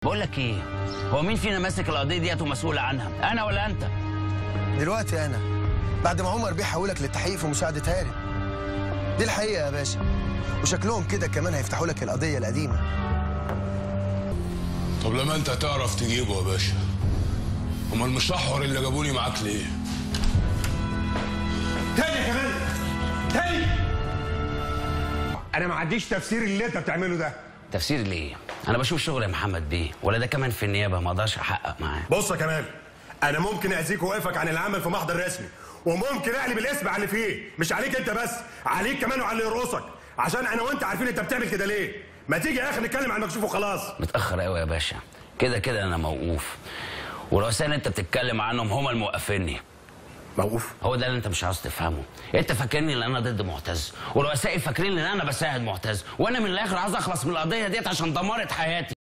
بقول لك ايه هو مين فينا ماسك القضيه ديت ومسؤول عنها انا ولا انت دلوقتي انا بعد ما عمر بيه حولك للتحقيق في مساعده هارب دي الحقيقه يا باشا وشكلهم كده كمان هيفتحوا لك القضيه القديمه طب لما انت تعرف تجيبه يا باشا هما المشحور اللي جابوني معاك ليه تاني يا كمان تاني انا ما عنديش تفسير اللي انت بتعمله ده تفسير ليه انا بشوف شغل يا محمد بيه ولا ده كمان في النيابه ما اقدرش احقق معاه بص يا كمال انا ممكن اذيك واقفك عن العمل في محضر رسمي وممكن اقلب الاسم على اللي فيه مش عليك انت بس عليك كمان وعلى اللي يرقصك عشان انا وانت عارفين انت بتعمل كده ليه ما تيجي يا اخي نتكلم عن المكشوف وخلاص متاخر قوي يا باشا كده كده انا موقوف والرؤساء اللي انت بتتكلم عنهم هما اللي موقفيني موقوف هو ده اللي انت مش عاوز تفهمه انت فاكرني ان انا ضد معتز ورؤسائي فاكرين ان انا بساعد معتز وانا من الاخر عاوز اخلص من القضيه ديت عشان دمرت حياتي